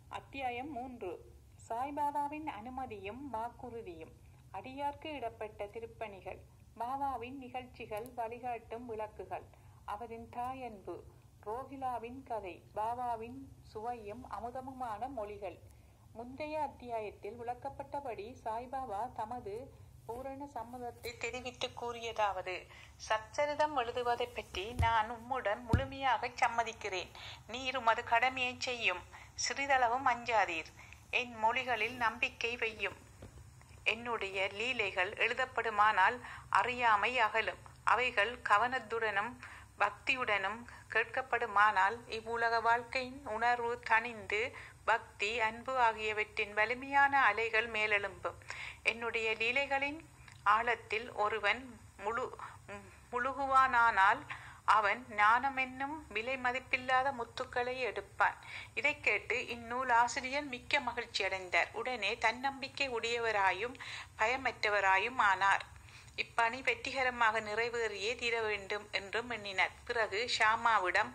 அத்தியாயம் மூன்று சாய்பாபாவின் அனுமதியும் வாக்குறுதியும் அடியார்க்கு இடப்பட்ட திருப்பணிகள் பாபாவின் நிகழ்ச்சிகள் வழிகாட்டும் விளக்குகள் அவரின் தாயன்பு ரோஹிலாவின் கதை பாபாவின் சுவையும் அமுதமுமான மொழிகள் முந்தைய அத்தியாயத்தில் விளக்கப்பட்டபடி சாய்பாபா தமது பூரண சம்மதத்தை தெரிவித்து கூறியதாவது சச்சரிதம் எழுதுவதை பற்றி நான் உம்முடன் முழுமையாக சம்மதிக்கிறேன் நீர் உமது கடமையை செய்யும் சிறிதளவும் அஞ்சாதீர் என் மொழிகளில் நம்பிக்கை வையும் என்னுடைய லீலைகள் எழுதப்படுமானால் அறியாமை அகலும் அவைகள் கவனத்துடனும் பக்தியுடனும் கேட்கப்படுமானால் இவ்வுலக வாழ்க்கையின் உணர்வு தணிந்து பக்தி அன்பு ஆகியவற்றின் வலிமையான அலைகள் மேலெழும்பும் என்னுடைய லீலைகளின் ஆழத்தில் ஒருவன் முழு முழுகுவானானால் அவன் ஞானம் என்னும் விலை மதிப்பில்லாத முத்துக்களை எடுப்பான் இதை கேட்டு இந்நூல் ஆசிரியர் மிக்க மகிழ்ச்சி அடைந்தார் உடனே தன்னம்பிக்கை உடையவராயும் பயமற்றவராயும் ஆனார் இப்பணி வெற்றிகரமாக நிறைவேறியே தீர வேண்டும் என்றும் எண்ணினார் பிறகு ஷாமாவிடம்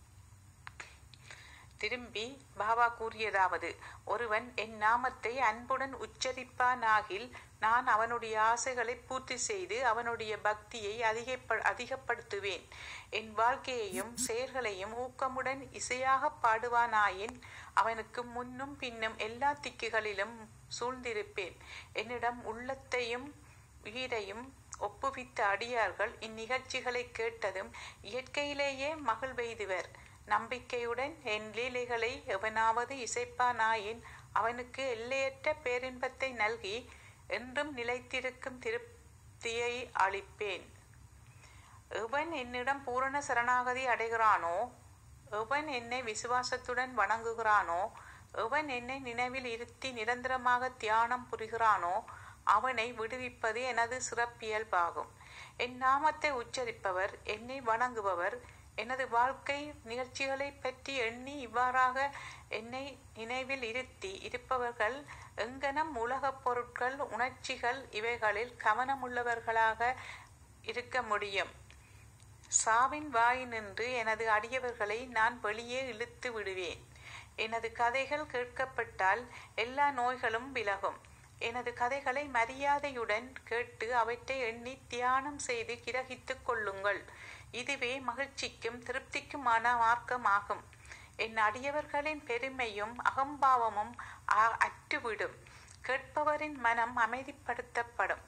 திரும்பி பாபா கூறியதாவது ஒருவன் என் நாமத்தை அன்புடன் உச்சரிப்பானாகில் நான் அவனுடைய ஆசைகளை பூர்த்தி செய்து அவனுடைய பக்தியை அதிகப்ப அதிகப்படுத்துவேன் என் வாழ்க்கையையும் செயல்களையும் ஊக்கமுடன் இசையாக பாடுவானாயின் அவனுக்கு முன்னும் பின்னும் எல்லா திக்குகளிலும் சூழ்ந்திருப்பேன் என்னிடம் உள்ளத்தையும் உயிரையும் ஒப்புவித்த அடியார்கள் இந்நிகழ்ச்சிகளை கேட்டதும் இயற்கையிலேயே மகிழ்வெய்துவர் நம்பிக்கையுடன் என் லீலைகளை எவனாவது இசைப்பானாயின் அவனுக்கு எல்லையற்ற பேரின்பத்தை நல்கி என்றும் நிலைத்திருக்கும் திருப்தியை அளிப்பேன் எவன் என்னிடம் பூரண சரணாகதி அடைகிறானோ எவன் என்னை விசுவாசத்துடன் வணங்குகிறானோ எவன் என்னை நினைவில் இருத்தி நிரந்தரமாக தியானம் புரிகிறானோ அவனை விடுவிப்பது எனது சிறப்பியல்பாகும் என் நாமத்தை உச்சரிப்பவர் என்னை வணங்குபவர் எனது வாழ்க்கை நிகழ்ச்சிகளை பற்றி எண்ணி இவ்வாறாக என்னை நினைவில் இருத்தி இருப்பவர்கள் எங்கனம் உலகப் பொருட்கள் உணர்ச்சிகள் இவைகளில் கவனமுள்ளவர்களாக இருக்க முடியும் சாவின் வாய் நின்று எனது அடியவர்களை நான் வெளியே இழுத்து விடுவேன் எனது கதைகள் கேட்கப்பட்டால் எல்லா நோய்களும் விலகும் எனது கதைகளை மரியாதையுடன் கேட்டு அவற்றை எண்ணி தியானம் செய்து கிரகித்துக் கொள்ளுங்கள் இதுவே மகிழ்ச்சிக்கும் திருப்திக்குமான மார்க்கமாகும் என் அடியவர்களின் பெருமையும் அகம்பாவமும் அற்றுவிடும் கேட்பவரின் மனம் அமைதிப்படுத்தப்படும்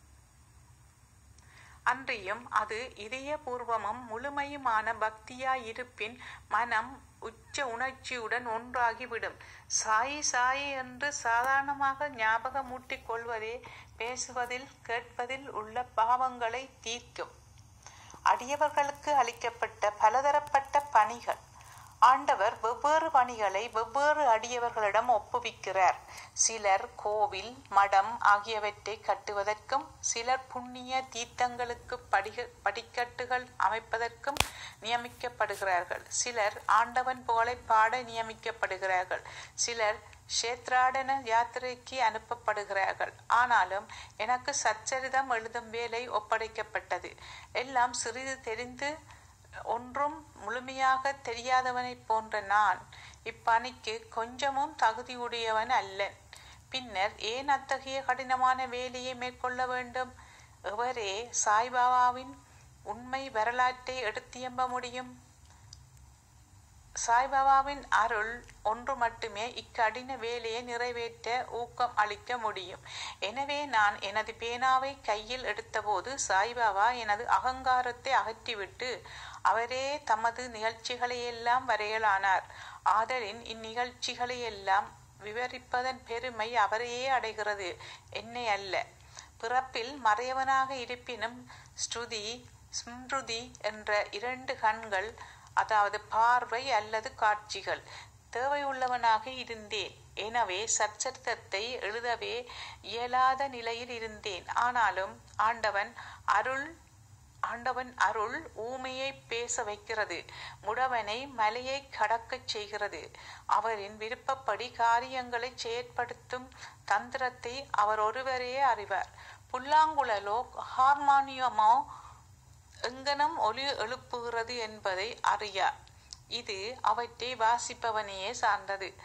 அன்றியும் அது இதயபூர்வமும் முழுமையுமான பக்தியாயிருப்பின் மனம் உச்ச உணர்ச்சியுடன் ஒன்றாகிவிடும் சாயி சாயி என்று சாதாரணமாக ஞாபகமூட்டிக் கொள்வதே பேசுவதில் கேட்பதில் உள்ள பாவங்களை தீர்க்கும் அடியவர்களுக்கு அளிக்கப்பட்ட பலதரப்பட்ட பணிகள் ஆண்டவர் வெவ்வேறு பணிகளை வெவ்வேறு அடியவர்களிடம் ஒப்புவிக்கிறார் சிலர் கோவில் மடம் ஆகியவற்றை கட்டுவதற்கும் சிலர் புண்ணிய தீர்த்தங்களுக்கு படிக படிக்கட்டுகள் அமைப்பதற்கும் நியமிக்கப்படுகிறார்கள் சிலர் ஆண்டவன் புகழை பாட நியமிக்கப்படுகிறார்கள் சிலர் க்ஷேத்ராடன யாத்திரைக்கு அனுப்பப்படுகிறார்கள் ஆனாலும் எனக்கு சச்சரிதம் எழுதும் வேலை ஒப்படைக்கப்பட்டது எல்லாம் சிறிது தெரிந்து ஒன்றும் முழுமையாக தெரியாதவனைப் போன்ற நான் இப்பணிக்கு கொஞ்சமும் தகுதியுடையவன் அல்லன் பின்னர் ஏன் அத்தகைய கடினமான வேலையை மேற்கொள்ள வேண்டும் எவரே சாய்பாபாவின் உண்மை வரலாற்றை எடுத்தியம்ப முடியும் சாய்பாபாவின் அருள் ஒன்று மட்டுமே இக்கடின வேலையை நிறைவேற்ற ஊக்கம் அளிக்க முடியும் எனவே நான் எனது பேனாவை கையில் எடுத்தபோது சாய்பாபா எனது அகங்காரத்தை அகற்றிவிட்டு அவரே தமது நிகழ்ச்சிகளையெல்லாம் வரையலானார் ஆதலின் இந்நிகழ்ச்சிகளையெல்லாம் விவரிப்பதன் பெருமை அவரையே அடைகிறது என்னை அல்ல பிறப்பில் மறையவனாக இருப்பினும் ஸ்ருதி ஸ்மிருதி என்ற இரண்டு கண்கள் அதாவது பார்வை அல்லது காட்சிகள் தேவையுள்ளவனாக இருந்தேன் எனவே சச்சரித்தத்தை எழுதவே இயலாத நிலையில் இருந்தேன் ஆனாலும் ஆண்டவன் அருள் ஆண்டவன் அருள் ஊமையை பேச வைக்கிறது முடவனை மலையை கடக்கச் செய்கிறது அவரின் விருப்பப்படி காரியங்களை செயற்படுத்தும் தந்திரத்தை அவர் ஒருவரே அறிவார் புல்லாங்குழலோ ஹார்மானியமோ எங்கனம் ஒலி எழுப்புகிறது என்பதை அறியார் இது அவற்றை வாசிப்பவனையே சார்ந்தது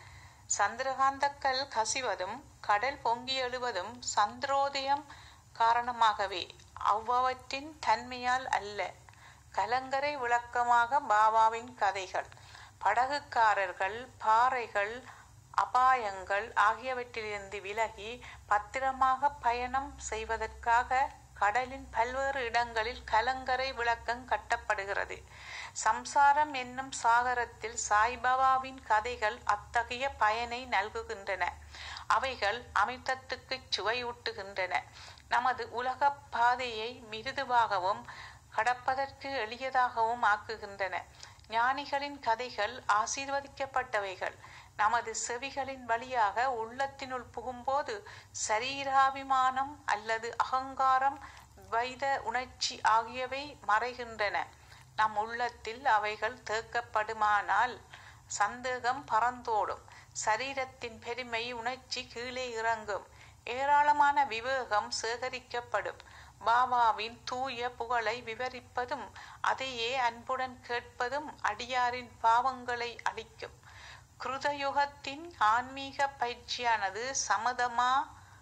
சந்திரகாந்தக்கல் கசிவதும் கடல் பொங்கி எழுவதும் சந்திரோதயம் காரணமாகவே அவ்வவற்றின் தன்மையால் அல்ல கலங்கரை விளக்கமாக பாபாவின் கதைகள் படகுக்காரர்கள் பாறைகள் அபாயங்கள் ஆகியவற்றிலிருந்து விலகி பத்திரமாக பயணம் செய்வதற்காக கடலின் பல்வேறு இடங்களில் கலங்கரை விளக்கம் கட்டப்படுகிறது சம்சாரம் என்னும் சாகரத்தில் சாய்பாபாவின் கதைகள் அத்தகைய பயனை நல்குகின்றன அவைகள் அமிர்தத்துக்கு சுவையூட்டுகின்றன நமது உலக பாதையை மிருதுவாகவும் கடப்பதற்கு எளியதாகவும் ஆக்குகின்றன ஞானிகளின் கதைகள் ஆசீர்வதிக்கப்பட்டவைகள் நமது செவிகளின் வழியாக உள்ளத்தினுள் புகும்போது சரீராபிமானம் அல்லது அகங்காரம் வைத உணர்ச்சி ஆகியவை மறைகின்றன நம் உள்ளத்தில் அவைகள் தேக்கப்படுமானால் சந்தேகம் பறந்தோடும் சரீரத்தின் பெருமை உணர்ச்சி கீழே இறங்கும் ஏராளமான விவேகம் சேகரிக்கப்படும் பாபாவின் தூய புகழை விவரிப்பதும் அதையே அன்புடன் கேட்பதும் அடியாரின் பாவங்களை அளிக்கும் கிருதயுகத்தின் ஆன்மீக பயிற்சியானது சமதமா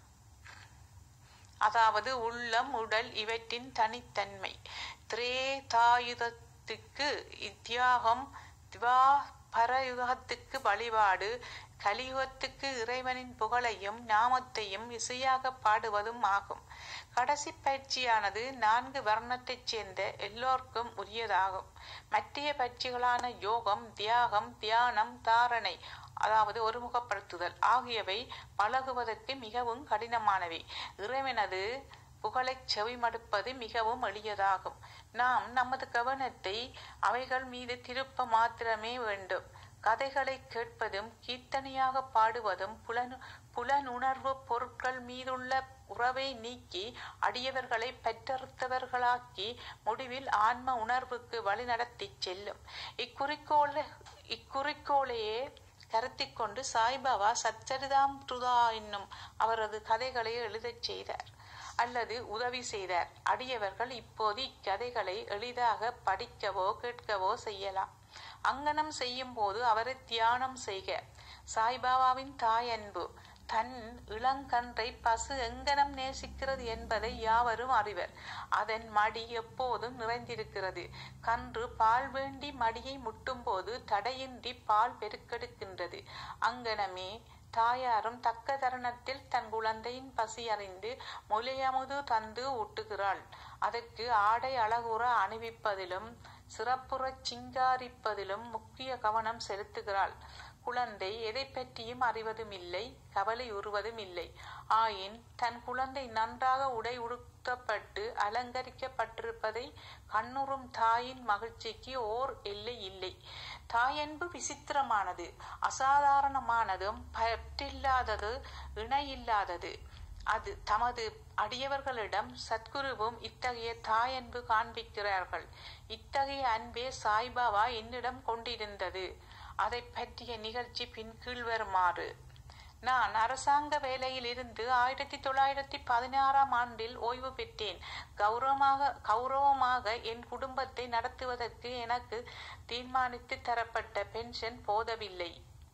அதாவது உள்ளம் உடல் இவற்றின் தனித்தன்மை திரேதாயுதத்துக்கு தியாகம் திவா பரயுகத்துக்கு வழிபாடு கலியுகத்துக்கு இறைவனின் புகழையும் நாமத்தையும் இசையாக பாடுவதும் ஆகும் கடைசி பயிற்சியானது நான்கு வர்ணத்தைச் சேர்ந்த எல்லோருக்கும் உரியதாகும் மற்றைய பயிற்சிகளான யோகம் தியாகம் தியானம் தாரணை அதாவது ஒருமுகப்படுத்துதல் ஆகியவை பழகுவதற்கு மிகவும் கடினமானவை இறைவனது புகழை செவிமடுப்பது மிகவும் எளியதாகும் நாம் நமது கவனத்தை அவைகள் மீது திருப்ப மாத்திரமே வேண்டும் கதைகளை கேட்பதும் கீர்த்தனையாக பாடுவதும் புலன் புலனுணர்வு பொருட்கள் மீதுள்ள உறவை நீக்கி அடியவர்களை பெற்றறுத்தவர்களாக்கி முடிவில் ஆன்ம உணர்வுக்கு வழிநடத்தி செல்லும் இக்குறிக்கோள இக்குறிக்கோளையே கருத்திக் கொண்டு சாய்பாபா சச்சரிதாம் துதா என்னும் அவரது கதைகளை எழுதச் செய்தார் அல்லது உதவி செய்தார் அடியவர்கள் இப்போது இக்கதைகளை எளிதாக படிக்கவோ கேட்கவோ செய்யலாம் அங்கனம் செய்யும் போது அவரை தியானம் செய்க சாய்பாபாவின் தாய் அன்பு தன் இளங்கன்றை பசு எங்கனம் நேசிக்கிறது என்பதை யாவரும் அறிவர் அதன் மடி எப்போதும் நிறைந்திருக்கிறது கன்று பால் வேண்டி மடியை முட்டும் போது தடையின்றி பால் பெருக்கெடுக்கின்றது அங்கனமே தாயாரும் தக்க தருணத்தில் தன் குழந்தையின் பசி அறிந்து மொழியமுது தந்து ஊட்டுகிறாள் அதற்கு ஆடை அழகுற அணிவிப்பதிலும் சிறப்புறச் சிங்காரிப்பதிலும் முக்கிய கவனம் செலுத்துகிறாள் குழந்தை எதை பற்றியும் அறிவதும் இல்லை கவலை உறுவதும் இல்லை ஆயின் தன் குழந்தை நன்றாக உடை உடுத்தப்பட்டு அலங்கரிக்கப்பட்டிருப்பதை கண்ணுறும் தாயின் மகிழ்ச்சிக்கு ஓர் எல்லை இல்லை தாயன்பு விசித்திரமானது அசாதாரணமானதும் பற்றில்லாதது இணையில்லாதது அது தமது அடியவர்களிடம் சத்குருவும் இத்தகைய தாயன்பு காண்பிக்கிறார்கள் இத்தகைய அன்பே சாய்பாபா என்னிடம் கொண்டிருந்தது அதை பற்றிய நிகழ்ச்சி பின் கீழ்வருமாறு நான் அரசாங்க வேலையில் இருந்து ஆயிரத்தி தொள்ளாயிரத்தி பதினாறாம் ஆண்டில் ஓய்வு பெற்றேன் கௌரவமாக கௌரவமாக என் குடும்பத்தை நடத்துவதற்கு எனக்கு தீர்மானித்து தரப்பட்ட பென்ஷன் போதவில்லை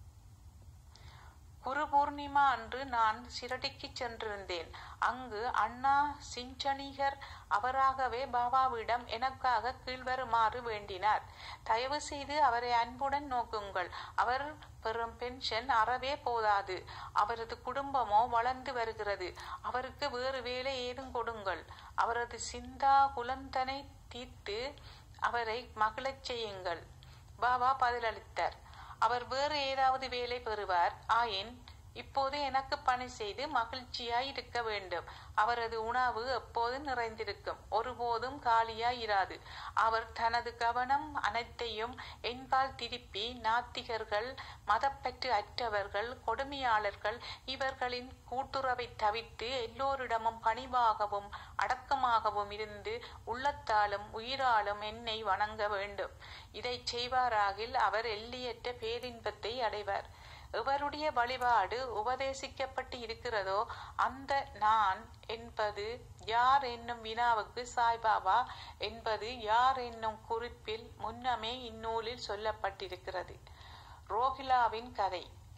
குரு பூர்ணிமா அன்று நான் சிரடிக்கு சென்றிருந்தேன் அங்கு அண்ணா சிஞ்சனிகர் அவராகவே பாபாவிடம் எனக்காக கீழ்வருமாறு வேண்டினார் தயவு செய்து அவரை அன்புடன் நோக்குங்கள் அவர் பெறும் பென்ஷன் அறவே போதாது அவரது குடும்பமோ வளர்ந்து வருகிறது அவருக்கு வேறு வேலை ஏதும் கொடுங்கள் அவரது சிந்தா குலந்தனை தீர்த்து அவரை மகிழச் செய்யுங்கள் பாபா பதிலளித்தார் அவர் வேறு ஏதாவது வேலை பெறுவார் ஆயின் இப்போது எனக்கு பணி செய்து மகிழ்ச்சியாய் இருக்க வேண்டும் அவரது உணவு எப்போதும் நிறைந்திருக்கும் ஒருபோதும் காலியாய் இராது அவர் தனது கவனம் அனைத்தையும் என்பால் திருப்பி நாத்திகர்கள் மதப்பற்று அற்றவர்கள் கொடுமையாளர்கள் இவர்களின் கூட்டுறவை தவிர்த்து எல்லோரிடமும் பணிவாகவும் அடக்கமாகவும் இருந்து உள்ளத்தாலும் உயிராலும் என்னை வணங்க வேண்டும் இதை செய்வாராகில் அவர் எல்லையற்ற பேரின்பத்தை அடைவார் எவருடைய வழிபாடு உபதேசிக்கப்பட்டு இருக்கிறதோ அந்த நான் என்பது யார் என்னும் வினாவுக்கு சாய்பாபா என்பது யார் என்னும் குறிப்பில் முன்னமே இந்நூலில் சொல்லப்பட்டிருக்கிறது ரோஹிலாவின் கதை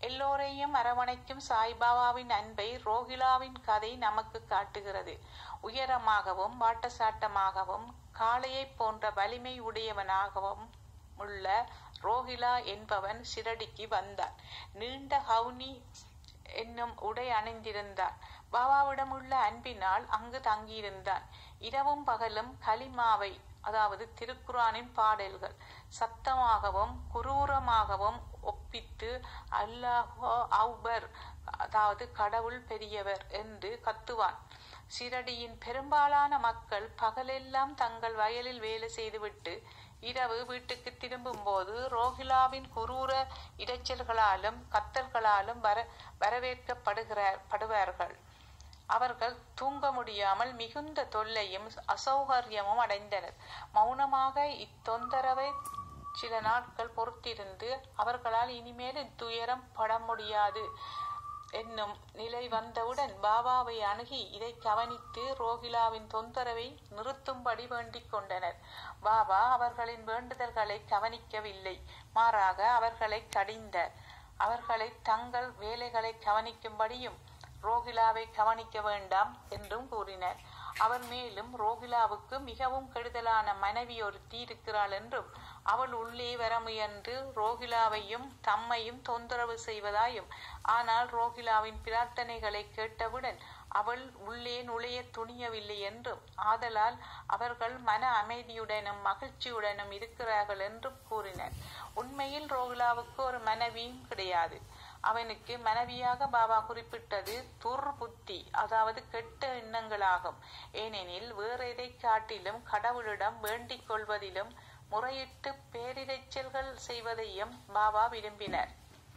எல்லோரையும் அரவணைக்கும் சாய்பாபாவின் அன்பை ரோஹிலாவின் கதை நமக்கு காட்டுகிறது உயரமாகவும் வாட்டசாட்டமாகவும் காளையைப் போன்ற வலிமை உடையவனாகவும் உள்ள ரோஹிலா என்பவன் சிரடிக்கு வந்தான் நீண்ட ஹவுனி என்னும் உடை அணிந்திருந்தான் பாபாவிடம் உள்ள அன்பினால் அங்கு தங்கியிருந்தான் இரவும் பகலும் கலிமாவை அதாவது திருக்குரானின் பாடல்கள் சத்தமாகவும் குரூரமாகவும் ஒப்பித்து அல்லாஹோ அவுபர் அதாவது கடவுள் பெரியவர் என்று கத்துவான் சிரடியின் பெரும்பாலான மக்கள் பகலெல்லாம் தங்கள் வயலில் வேலை செய்துவிட்டு இரவு வீட்டுக்கு திரும்பும் போது ரோஹிலாவின் குரூர இரைச்சல்களாலும் கத்தல்களாலும் வர வரவேற்கப்படுகிறார் படுவார்கள் அவர்கள் தூங்க முடியாமல் மிகுந்த தொல்லையும் அசௌகரியமும் அடைந்தனர் மௌனமாக இத்தொந்தரவை சில நாட்கள் பொறுத்திருந்து அவர்களால் இனிமேல் இத்துயரம் பட முடியாது என்னும் நிலை வந்தவுடன் பாபாவை அணுகி இதை கவனித்து ரோஹிலாவின் தொந்தரவை நிறுத்தும்படி வேண்டிக் கொண்டனர் பாபா அவர்களின் வேண்டுதல்களை கவனிக்கவில்லை மாறாக அவர்களை கடிந்தார் அவர்களை தங்கள் வேலைகளை கவனிக்கும்படியும் ரோகிலாவை கவனிக்க வேண்டாம் என்றும் கூறினர் அவர் மேலும் ரோகிலாவுக்கு மிகவும் கெடுதலான மனைவி ஒருத்தி இருக்கிறாள் என்றும் அவள் உள்ளே வர முயன்று ரோகிலாவையும் தம்மையும் தொந்தரவு செய்வதாயும் ஆனால் ரோகிலாவின் பிரார்த்தனைகளை கேட்டவுடன் அவள் உள்ளே நுழைய துணியவில்லை என்றும் ஆதலால் அவர்கள் மன அமைதியுடனும் மகிழ்ச்சியுடனும் இருக்கிறார்கள் என்றும் கூறினர் உண்மையில் ரோகிலாவுக்கு ஒரு மனைவியும் கிடையாது அவனுக்கு மனைவியாக பாபா குறிப்பிட்டது துர் புத்தி அதாவது கெட்ட எண்ணங்களாகும் ஏனெனில் வேற எதை காட்டிலும் கடவுளிடம் வேண்டிக் கொள்வதிலும் முறையிட்டு பேரிரைச்சல்கள் செய்வதையும் பாபா விரும்பினர்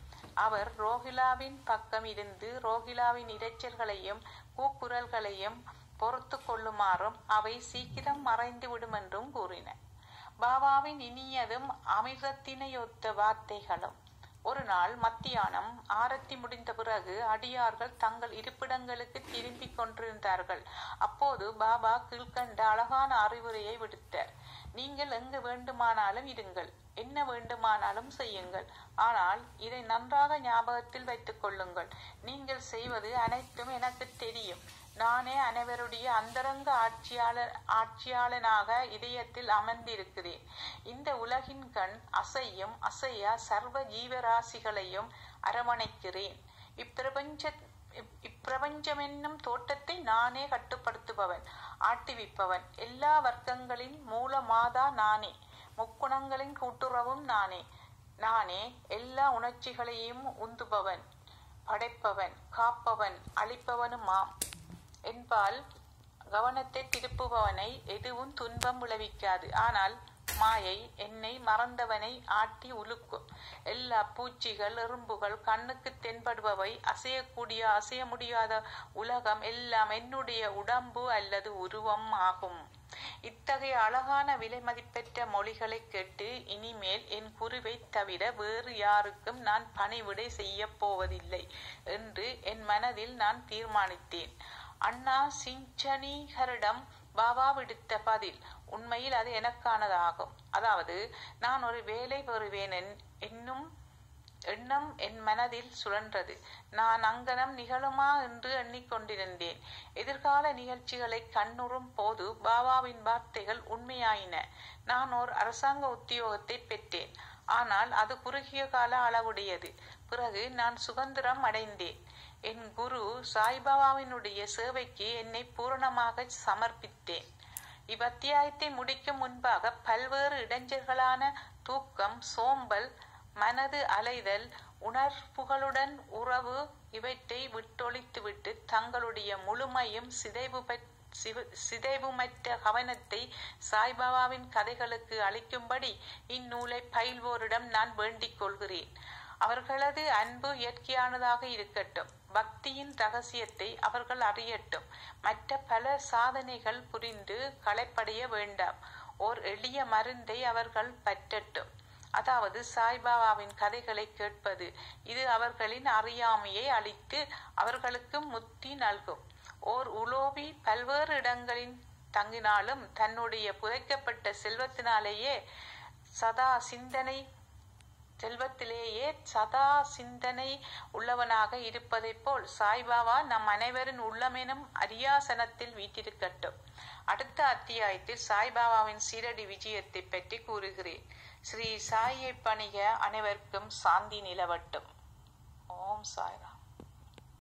அவர் ரோஹிலாவின் பக்கம் இருந்து ரோஹிலாவின் இரைச்சல்களையும் கூக்குரல்களையும் பொறுத்து கொள்ளுமாறும் அவை சீக்கிரம் மறைந்து விடும் என்றும் கூறினர் பாபாவின் இனியதும் அமிர்தத்தினையொத்த வார்த்தைகளும் ஒரு நாள் மத்தியானம் ஆரத்தி முடிந்த பிறகு அடியார்கள் தங்கள் இருப்பிடங்களுக்கு திரும்பிக் கொண்டிருந்தார்கள் அப்போது பாபா கீழ்கண்ட அழகான அறிவுரையை விடுத்தார் நீங்கள் எங்கு வேண்டுமானாலும் இருங்கள் என்ன வேண்டுமானாலும் செய்யுங்கள் ஆனால் இதை நன்றாக ஞாபகத்தில் வைத்துக் கொள்ளுங்கள் நீங்கள் செய்வது அனைத்தும் எனக்கு தெரியும் நானே அனைவருடைய அந்தரங்க ஆட்சியாளர் ஆட்சியாளனாக இதயத்தில் அமர்ந்திருக்கிறேன் இந்த உலகின் கண் அசையும் அசையா சர்வ ஜீவராசிகளையும் அரவணைக்கிறேன் இப்பிரபஞ்ச இப்பிரபஞ்சம் என்னும் தோட்டத்தை நானே கட்டுப்படுத்துபவன் ஆட்டிவிப்பவன் எல்லா வர்க்கங்களின் மூலமாதா நானே முக்குணங்களின் கூட்டுறவும் நானே நானே எல்லா உணர்ச்சிகளையும் உந்துபவன் படைப்பவன் காப்பவன் அழிப்பவனுமாம் என்பால் கவனத்தை திருப்புபவனை எதுவும் துன்பம் விளைவிக்காது ஆனால் மாயை என்னை மறந்தவனை ஆட்டி உலுக்கும் எல்லா பூச்சிகள் எறும்புகள் கண்ணுக்கு தென்படுபவை அசையக்கூடிய அசைய முடியாத உலகம் எல்லாம் என்னுடைய உடம்பு அல்லது உருவம் ஆகும் இத்தகைய அழகான விலை மதிப்பெற்ற மொழிகளை கேட்டு இனிமேல் என் குருவை தவிர வேறு யாருக்கும் நான் பணிவிடை செய்ய போவதில்லை என்று என் மனதில் நான் தீர்மானித்தேன் அண்ணா சிஞ்சனீகரிடம் பாபா விடுத்த பதில் உண்மையில் அது எனக்கானதாகும் அதாவது நான் ஒரு வேலை பெறுவேன் என்னும் எண்ணம் என் மனதில் சுழன்றது நான் அங்கனம் நிகழுமா என்று எண்ணிக்கொண்டிருந்தேன் எதிர்கால நிகழ்ச்சிகளை கண்ணுறும் போது பாபாவின் வார்த்தைகள் உண்மையாயின நான் ஓர் அரசாங்க உத்தியோகத்தை பெற்றேன் ஆனால் அது குறுகிய கால அளவுடையது பிறகு நான் சுதந்திரம் அடைந்தேன் என் குரு சாய்பாபாவினுடைய சேவைக்கு என்னை பூரணமாக சமர்ப்பித்தேன் இவ்வத்தியாயத்தை முடிக்கும் முன்பாக பல்வேறு இடைஞ்சல்களான தூக்கம் சோம்பல் மனது அலைதல் உணர்வுகளுடன் உறவு இவற்றை விட்டொழித்துவிட்டு தங்களுடைய முழுமையும் சிதைவு சிதைவுமற்ற கவனத்தை சாய்பாபாவின் கதைகளுக்கு அளிக்கும்படி இந்நூலை பயில்வோரிடம் நான் வேண்டிக் கொள்கிறேன் அவர்களது அன்பு இயற்கையானதாக இருக்கட்டும் பக்தியின் ரகசியத்தை அவர்கள் அறியட்டும் மற்ற பல சாதனைகள் புரிந்து களைப்படைய வேண்டாம் ஓர் எளிய மருந்தை அவர்கள் பற்றட்டும் அதாவது சாய்பாபாவின் கதைகளை கேட்பது இது அவர்களின் அறியாமையை அளித்து அவர்களுக்கு முத்தி நல்கும் ஓர் உலோபி பல்வேறு இடங்களில் தங்கினாலும் தன்னுடைய புதைக்கப்பட்ட செல்வத்தினாலேயே சதா சிந்தனை செல்வத்திலேயே சதா சிந்தனை உள்ளவனாக இருப்பதைப் போல் சாய்பாபா நம் அனைவரின் உள்ளமெனும் அரியாசனத்தில் வீட்டிருக்கட்டும் அடுத்த அத்தியாயத்தில் சாய்பாபாவின் சீரடி விஜயத்தை பற்றி கூறுகிறேன் ஸ்ரீ சாயை பணிக அனைவருக்கும் சாந்தி நிலவட்டும் ஓம் சாய்ராம்